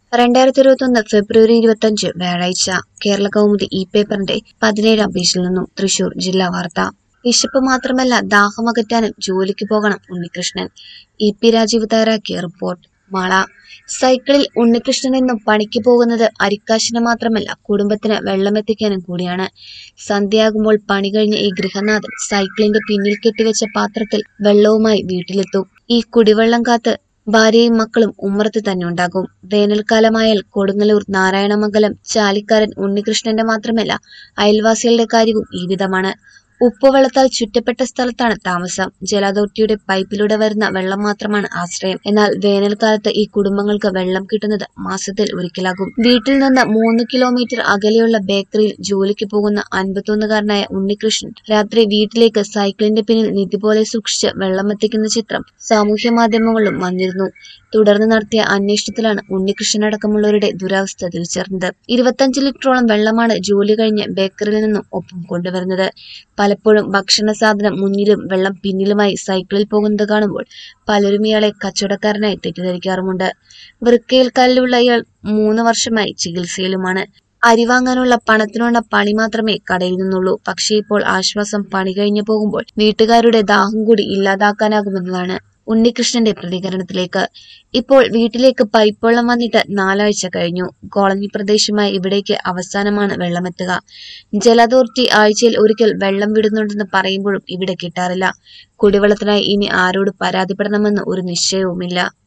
രണ്ടായിരത്തി ഇരുപത്തൊന്ന് ഫെബ്രുവരി ഇരുപത്തഞ്ച് വ്യാഴാഴ്ച കേരള കൗമുദി ഇ പേപ്പറിന്റെ പതിനേഴാം പേജിൽ നിന്നും തൃശൂർ ജില്ലാ വാർത്ത വിശപ്പ് മാത്രമല്ല ദാഹമകറ്റാനും ജോലിക്ക് പോകണം ഉണ്ണികൃഷ്ണൻ ഇ പി രാജീവ് തയ്യാറാക്കിയ റിപ്പോർട്ട് മാള സൈക്കിളിൽ ഉണ്ണികൃഷ്ണൻ എന്നും പണിക്ക് പോകുന്നത് അരിക്കാശിന് മാത്രമല്ല കുടുംബത്തിന് വെള്ളമെത്തിക്കാനും കൂടിയാണ് സന്ധ്യയാകുമ്പോൾ പണി കഴിഞ്ഞ ഈ ഗൃഹനാഥൻ സൈക്കിളിന്റെ പിന്നിൽ കെട്ടിവെച്ച പാത്രത്തിൽ വെള്ളവുമായി വീട്ടിലെത്തും ഈ കുടിവെള്ളം കാത്ത് ഭാര്യയും മക്കളും ഉമ്മറത്ത് തന്നെ ഉണ്ടാകും വേനൽക്കാലമായാൽ കൊടുങ്ങല്ലൂർ നാരായണമംഗലം ചാലിക്കാരൻ ഉണ്ണികൃഷ്ണന്റെ മാത്രമല്ല അയൽവാസികളുടെ കാര്യവും ഈ വിധമാണ് ഉപ്പുവെള്ളത്താൽ ചുറ്റപ്പെട്ട സ്ഥലത്താണ് താമസം ജല അതോറിറ്റിയുടെ പൈപ്പിലൂടെ വരുന്ന വെള്ളം മാത്രമാണ് ആശ്രയം എന്നാൽ വേനൽക്കാലത്ത് ഈ കുടുംബങ്ങൾക്ക് വെള്ളം കിട്ടുന്നത് മാസത്തിൽ ഒരിക്കലാകും വീട്ടിൽ നിന്ന് മൂന്ന് കിലോമീറ്റർ അകലെയുള്ള ബേക്കറിയിൽ ജോലിക്ക് പോകുന്ന അൻപത്തൊന്നുകാരനായ ഉണ്ണികൃഷ്ണൻ രാത്രി വീട്ടിലേക്ക് സൈക്കിളിന്റെ പിന്നിൽ നിധി പോലെ സൂക്ഷിച്ച് വെള്ളമെത്തിക്കുന്ന ചിത്രം സാമൂഹ്യ മാധ്യമങ്ങളിലും വന്നിരുന്നു തുടർന്ന് നടത്തിയ അന്വേഷണത്തിലാണ് ഉണ്ണികൃഷ്ണൻ അടക്കമുള്ളവരുടെ ദുരവസ്ഥ തിരിച്ചറിഞ്ഞത് ഇരുപത്തഞ്ച് ലിറ്ററോളം വെള്ളമാണ് ജോലി കഴിഞ്ഞ് ബേക്കറിയിൽ നിന്നും ഒപ്പം കൊണ്ടുവരുന്നത് പലപ്പോഴും ഭക്ഷണ സാധനം മുന്നിലും വെള്ളം പിന്നിലുമായി സൈക്കിളിൽ പോകുന്നത് കാണുമ്പോൾ പലരും ഇയാളെ കച്ചവടക്കാരനായി തെറ്റിദ്ധരിക്കാറുമുണ്ട് വൃക്കയിൽ കല്ലുള്ള ഇയാൾ മൂന്ന് വർഷമായി ചികിത്സയിലുമാണ് അരി വാങ്ങാനുള്ള പണത്തിനുള്ള പണി മാത്രമേ കടയിൽ നിന്നുള്ളൂ പക്ഷേ ഇപ്പോൾ ആശ്വാസം പണി കഴിഞ്ഞു പോകുമ്പോൾ വീട്ടുകാരുടെ ദാഹം കൂടി ഇല്ലാതാക്കാനാകുമെന്നതാണ് ഉണ്ണികൃഷ്ണന്റെ പ്രതികരണത്തിലേക്ക് ഇപ്പോൾ വീട്ടിലേക്ക് പൈപ്പ് വെള്ളം വന്നിട്ട് നാലാഴ്ച കഴിഞ്ഞു കോളനി പ്രദേശമായ ഇവിടേക്ക് അവസാനമാണ് വെള്ളമെത്തുക ജല അതോറിറ്റി ആഴ്ചയിൽ ഒരിക്കൽ വെള്ളം വിടുന്നുണ്ടെന്ന് പറയുമ്പോഴും ഇവിടെ കിട്ടാറില്ല കുടിവെള്ളത്തിനായി ഇനി ആരോട് പരാതിപ്പെടണമെന്ന് ഒരു നിശ്ചയവുമില്ല